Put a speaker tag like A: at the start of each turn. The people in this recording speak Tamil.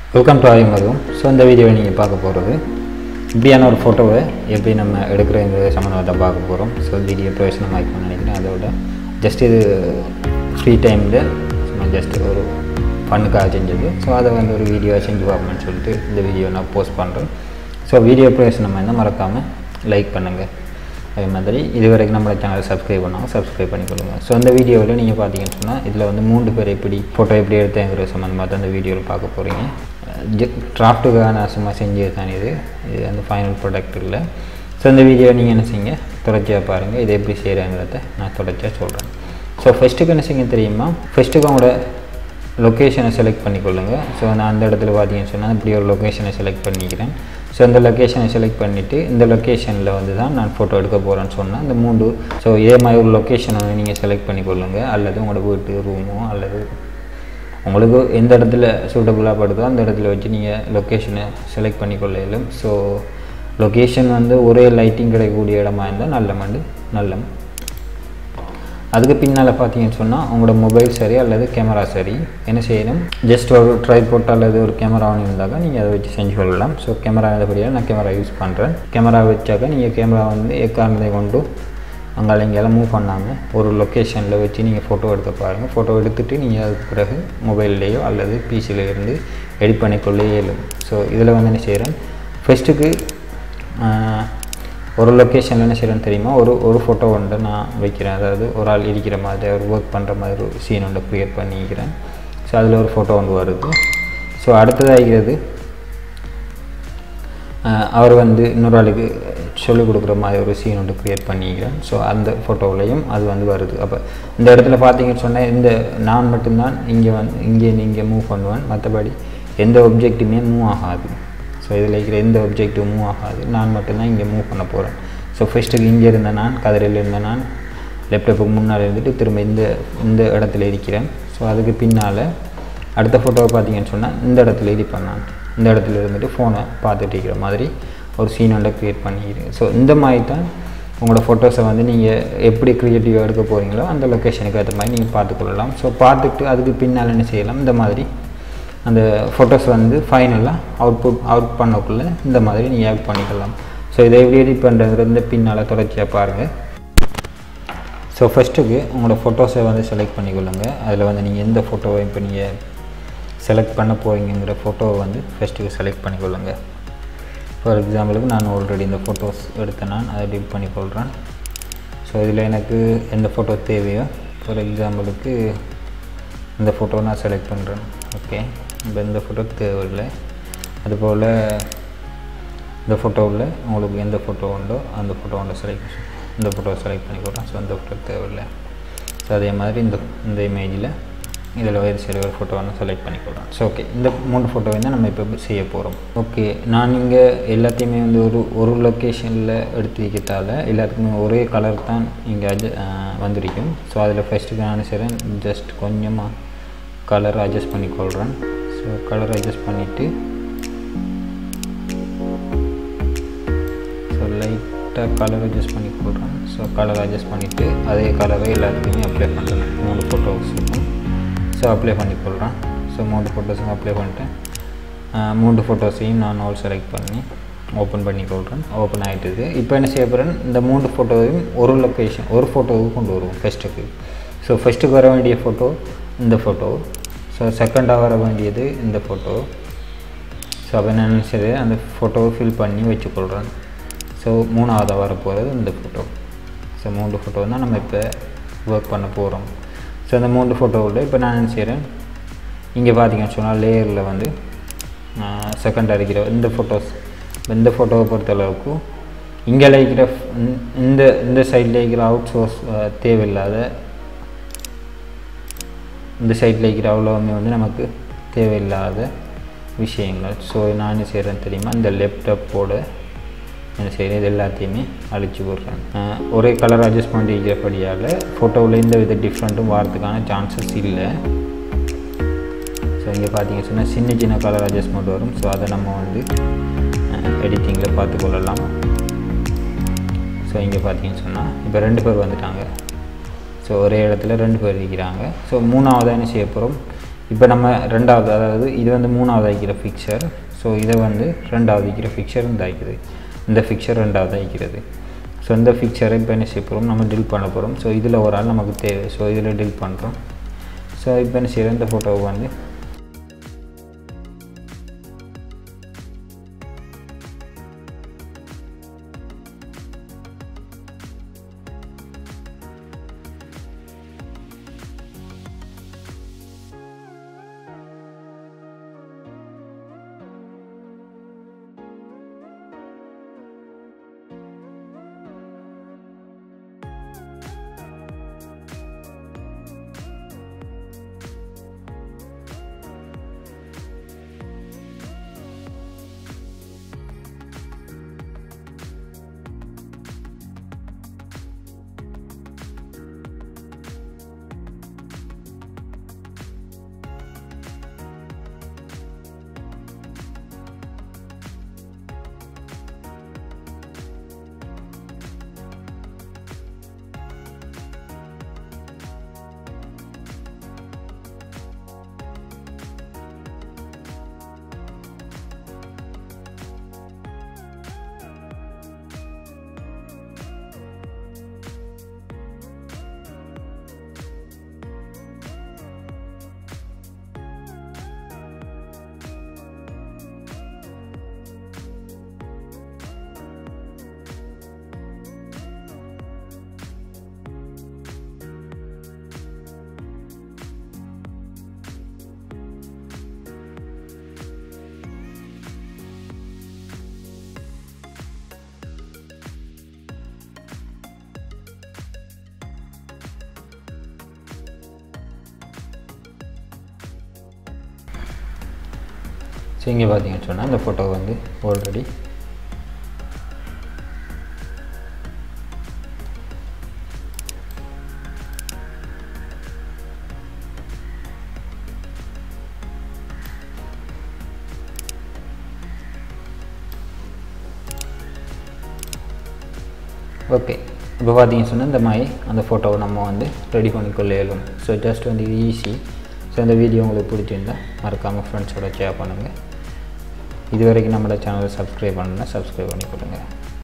A: வெல்கம் டு ஆயும் அதுவும் ஸோ இந்த வீடியோவை நீங்கள் பார்க்க போகிறது இப்படியான ஒரு ஃபோட்டோவை எப்படி நம்ம எடுக்கிற இந்த சம்மந்தத்தை பார்க்க போகிறோம் ஸோ வீடியோ பிரயோஜனமாக இருக்கும்னு நினைக்கிறேன் அதோட ஜஸ்ட் இது ஃப்ரீ டைமில் சும்மா ஜஸ்ட் ஒரு ஃபண்ணுக்காக செஞ்சது ஸோ அதை வந்து ஒரு வீடியோ செஞ்சு பார்ப்போம்னு சொல்லிட்டு இந்த வீடியோ நான் போஸ்ட் பண்ணுறேன் ஸோ வீடியோ பிரயோஜனமாக இருந்தால் மறக்காமல் லைக் பண்ணுங்கள் அதே மாதிரி இது வரைக்கும் நம்மளோட சேனலை சப்ஸ்கிரைப் பண்ணாமல் சப்ஸ்கிரைப் பண்ணிக்கொள்ளுங்க ஸோ அந்த வீடியோவில் நீங்கள் பார்த்தீங்கன்னு சொன்னால் இதில் வந்து மூன்று பேர் எப்படி ஃபோட்டோ எப்படி எடுத்தேங்கிற சம்மந்தமாக தான் அந்த வீடியோவில் பார்க்க போகிறீங்க டிராஃப்ட்டுக்காக நான் சும்மா செஞ்சது தான் இது இது வந்து ஃபைனல் ப்ராடக்ட் இல்லை ஸோ இந்த வீடியோ நீங்கள் என்ன செய்யுங்க தொடர்ச்சியாக பாருங்கள் இதை எப்படி செய்கிறாங்கிறத நான் தொடர்ச்சியாக சொல்கிறேன் ஸோ ஃபஸ்ட்டுக்கு என்ன செய்யுங்க தெரியுமா ஃபஸ்ட்டுக்கு அவங்களோட லொக்கேஷனை செலக்ட் பண்ணிக்கொள்ளுங்க ஸோ நான் அந்த இடத்துல பார்த்தீங்கன்னு சொன்னால் இப்படி ஒரு லொக்கேஷனை செலக்ட் பண்ணிக்கிறேன் ஸோ அந்த லொக்கேஷனை செலக்ட் பண்ணிவிட்டு இந்த லொக்கேஷனில் வந்து தான் நான் ஃபோட்டோ எடுக்க போகிறேன்னு சொன்னால் இந்த மூன்று ஸோ இதே மாதிரி ஒரு லொக்கேஷனை வந்து நீங்கள் செலக்ட் பண்ணிக்கொள்ளுங்க அல்லது உங்களோட வீட்டு ரூமோ அல்லது உங்களுக்கு எந்த இடத்துல சூட்டபுளாக படுதோ அந்த இடத்துல வச்சு நீங்கள் லொக்கேஷனை செலக்ட் பண்ணிக்கொள்ளையிலும் ஸோ லொக்கேஷன் வந்து ஒரே லைட்டிங் கிடைக்கக்கூடிய இடமா இருந்தால் நல்ல மண்டு நல்லம் அதுக்கு பின்னால் பார்த்தீங்கன்னு சொன்னால் உங்களோட மொபைல் சரி அல்லது கேமரா சரி என்ன செய்யணும் ஜஸ்ட் ஒரு ட்ரைபோட் அல்லது ஒரு கேமரா ஒன்று இருந்தாக்கா நீங்கள் அதை வச்சு செஞ்சு கொள்ளலாம் ஸோ கேமரா இருந்தபடியாக நான் கேமரா யூஸ் பண்ணுறேன் கேமரா வச்சாக்கா நீங்கள் கேமரா வந்து எக்காரணத்தை கொண்டு அங்கே இங்கெல்லாம் மூவ் பண்ணாமல் ஒரு லொக்கேஷனில் வச்சு நீங்கள் ஃபோட்டோ எடுக்க பாருங்கள் ஃபோட்டோ எடுத்துகிட்டு நீங்கள் அதுக்கு பிறகு மொபைல்லையோ அல்லது பிசியில் இருந்து எடிட் பண்ணிக்கொள்ளே இயலும் ஸோ இதில் வந்து என்ன செய்கிறேன் ஃபஸ்ட்டுக்கு ஒரு லொக்கேஷனில் என்ன செய்கிறேன்னு தெரியுமா ஒரு ஒரு ஃபோட்டோ ஒன்று நான் வைக்கிறேன் அதாவது ஒரு ஆள் இருக்கிற மாதிரி ஒரு ஒர்க் பண்ணுற மாதிரி ஒரு சீன் ஒன்று க்ரியேட் பண்ணிக்கிறேன் ஸோ அதில் ஒரு ஃபோட்டோ ஒன்று வருது ஸோ அடுத்ததாகிறது அவர் வந்து இன்னொரு ஆளுக்கு சொல்லிக் கொடுக்குற மாதிரி ஒரு சீன் ஒன்று க்ரியேட் பண்ணிக்கிறேன் ஸோ அந்த ஃபோட்டோவிலையும் அது வந்து வருது அப்போ இந்த இடத்துல பார்த்தீங்கன்னு சொன்னால் இந்த நான் மட்டும்தான் இங்கே வந்து இங்கேருந்து இங்கே மூவ் பண்ணுவேன் மற்றபடி எந்த ஒப்ஜெக்ட்டுமே மூவ் ஆகாது ஸோ இதில் இருக்கிற எந்த ஒப்ஜெக்டிவ் மூவ் ஆகாது நான் மட்டும்தான் இங்கே மூவ் பண்ண போகிறேன் ஸோ ஃபஸ்ட்டுக்கு இங்கே இருந்த நான் கதிரையில் இருந்த நான் லேப்டாப்புக்கு முன்னால் இருந்துட்டு திரும்ப இந்த இந்த இடத்துல இருக்கிறேன் ஸோ அதுக்கு பின்னால் அடுத்த ஃபோட்டோவை பார்த்தீங்கன்னு சொன்னால் இந்த இடத்துல இருப்பேன் நான் இந்த இடத்துல இருந்துட்டு ஃபோனை பார்த்துட்டு இருக்கிற மாதிரி ஒரு சீன் ஒன்றை க்ரியேட் பண்ணிக்கிறேன் ஸோ இந்த மாதிரி தான் உங்களோட ஃபோட்டோஸை வந்து நீங்கள் எப்படி க்ரியேட்டிவாக எடுக்க போகிறீங்களோ அந்த லொக்கேஷனுக்கு ஏற்ற மாதிரி நீங்கள் பார்த்துக்கொள்ளலாம் ஸோ பார்த்துட்டு அதுக்கு பின்னால் என்ன செய்யலாம் இந்த மாதிரி அந்த ஃபோட்டோஸ் வந்து ஃபைனலாக அவுட்புட் அவுட் பண்ணக்குள்ளே இந்த மாதிரி நீங்கள் ஆட் பண்ணிக்கலாம் ஸோ இதை எப்படி எடிட் பண்ணுறதுலேருந்து பின்னால் தொடர்ச்சியாக பாருங்கள் ஸோ ஃபஸ்ட்டுக்கு உங்களோட ஃபோட்டோஸை வந்து செலக்ட் பண்ணிக்கொள்ளுங்க அதில் வந்து நீங்கள் எந்த ஃபோட்டோவை இப்போ நீங்கள் செலக்ட் பண்ண போகிறீங்கிற ஃபோட்டோவை வந்து ஃபஸ்ட்டுக்கு செலக்ட் பண்ணிக்கொள்ளுங்க ஃபார் எக்ஸாம்பிளுக்கு நான் ஆல்ரெடி இந்த ஃபோட்டோஸ் எடுத்தேன் நான் அதை எடிட் பண்ணிக்கொள்கிறேன் ஸோ இதில் எனக்கு எந்த ஃபோட்டோ தேவையோ ஃபார் எக்ஸாம்பிளுக்கு இந்த ஃபோட்டோ நான் செலக்ட் பண்ணுறேன் ஓகே இப்போ இந்த ஃபோட்டோ தேவையில்லை அதுபோல் இந்த ஃபோட்டோவில் உங்களுக்கு எந்த ஃபோட்டோ உண்டோ அந்த ஃபோட்டோ உண்டோ செலக்ட் இந்த ஃபோட்டோ செலக்ட் பண்ணிக்கிறோம் ஸோ அந்த ஃபோட்டோ தேவையில்லை ஸோ அதே மாதிரி இந்த இந்த இமேஜில் இதில் வேறு சரி ஒரு ஃபோட்டோ ஒன்று செலக்ட் பண்ணிக்கிறோம் ஸோ ஓகே இந்த மூணு ஃபோட்டோ தான் நம்ம இப்போ செய்ய போகிறோம் ஓகே நான் இங்கே எல்லாத்தையுமே வந்து ஒரு ஒரு லொக்கேஷனில் எடுத்து வைக்கிறதால எல்லாத்துக்குமே ஒரே கலர் தான் இங்கே அஜ வந்திருக்கும் ஸோ அதில் ஃபஸ்ட்டுக்கு நான் செய்கிறேன் ஜஸ்ட் கொஞ்சமாக கலர் அட்ஜஸ்ட் பண்ணிக்கொள்கிறேன் ஸோ கலர் அட்ஜஸ்ட் பண்ணிவிட்டு ஸோ லைட்டாக கலர் அட்ஜஸ்ட் பண்ணிக்கொள்கிறேன் ஸோ கலர் அட்ஜஸ்ட் பண்ணிவிட்டு அதே கலரை எல்லாத்துக்குமே அப்ளை பண்ணுறேன் மூணு ஃபோட்டோஸுக்கும் ஸோ அப்ளை பண்ணிக்கொள்கிறேன் ஸோ மூணு ஃபோட்டோஸுக்கும் அப்ளை பண்ணிட்டேன் மூணு ஃபோட்டோஸையும் நான் ஆல் செலக்ட் பண்ணி ஓப்பன் பண்ணிக்கொள்கிறேன் ஓப்பன் ஆகிட்டுது இப்போ என்ன செய்ய போகிறேன் இந்த மூணு ஃபோட்டோவையும் ஒரு லொக்கேஷன் ஒரு ஃபோட்டோவுக்கு கொண்டு வருவோம் ஃபஸ்ட்டுக்கு ஸோ ஃபஸ்ட்டுக்கு வர வேண்டிய ஃபோட்டோ இந்த ஃபோட்டோ ஸோ செகண்டாக வர வேண்டியது இந்த ஃபோட்டோ ஸோ அப்போ என்ன நினச்சது அந்த ஃபோட்டோவை ஃபில் பண்ணி வச்சுக்கொள்கிறேன் ஸோ மூணாவதாக வர போகிறது இந்த ஃபோட்டோ ஸோ மூன்று ஃபோட்டோ தான் நம்ம இப்போ ஒர்க் பண்ண போகிறோம் ஸோ அந்த மூன்று ஃபோட்டோவில் இப்போ நான் என்ன செய்கிறேன் இங்கே பார்த்தீங்கன்னு சொன்னால் லேயரில் வந்து செகண்டாக இருக்கிற இந்த ஃபோட்டோஸ் இந்த ஃபோட்டோவை பொறுத்தளவுக்கு இங்கே இருக்கிற இந்த இந்த சைடில் இருக்கிற அவுட் சோர்ஸ் தேவையில்லாத இந்த சைடில் இருக்கிற அவ்வளோவுமே வந்து நமக்கு தேவையில்லாத விஷயங்கள் ஸோ நான் என்ன செய்கிறேன் தெரியுமா இந்த லேப்டாப்போட என்ன செய்கிறேன் இது எல்லாத்தையுமே அழிச்சு போடுறேன் ஒரே கலர் அட்ஜஸ்ட் பண்ணி இருக்கிறபடியால் ஃபோட்டோவில் எந்த வித டிஃப்ரெண்ட்டும் வரதுக்கான சான்சஸ் இல்லை ஸோ இங்கே பார்த்தீங்க சொன்னால் சின்ன சின்ன கலர் அட்ஜஸ்ட்மெண்ட் வரும் ஸோ அதை நம்ம வந்து எடிட்டிங்கில் பார்த்துக்கொள்ளலாம் ஸோ இங்கே பார்த்தீங்கன்னு சொன்னால் இப்போ ரெண்டு பேர் வந்துட்டாங்க ஸோ ஒரே இடத்துல ரெண்டு பேர் இருக்கிறாங்க ஸோ மூணாவதாக என்ன செய்ய போகிறோம் இப்போ நம்ம ரெண்டாவது அதாவது இது வந்து மூணாவது ஆகிக்கிற ஃபிக்சர் ஸோ இதை வந்து ரெண்டாவது வைக்கிற ஃபிக்சர் இந்த ஆகிக்குது இந்த ஃபிக்சர் ரெண்டாவது ஆகிக்கிறது ஸோ இந்த ஃபிக்சரை இப்போ என்ன செய்ய போகிறோம் நம்ம டில் பண்ண போகிறோம் ஸோ இதில் ஒரு ஆள் நமக்கு தேவை ஸோ இதில் டில் பண்ணுறோம் ஸோ இப்போ என்ன செய்கிறோம் இந்த ஃபோட்டோவை வந்து ஸோ இங்கே பார்த்தீங்கன்னு சொன்னால் இந்த ஃபோட்டோ வந்து ஆல்ரெடி ஓகே இப்போ பார்த்தீங்கன்னு சொன்னால் இந்த மாதிரி அந்த ஃபோட்டோவை நம்ம வந்து ரெடி பண்ணிக்கொள்ள இயலும் ஸோ ஜஸ்ட் வந்து இது ஈஸி ஸோ இந்த வீடியோ உங்களுக்கு பிடிச்சிருந்தா மறக்காமல் ஃப்ரெண்ட்ஸோட ஷேர் பண்ணுங்கள் இது வரைக்கும் நம்மளோட சேனலை சப்ஸ்கிரைப் பண்ணணுன்னா சப்ஸ்கிரைப் பண்ணிக்கொள்ளுங்கள்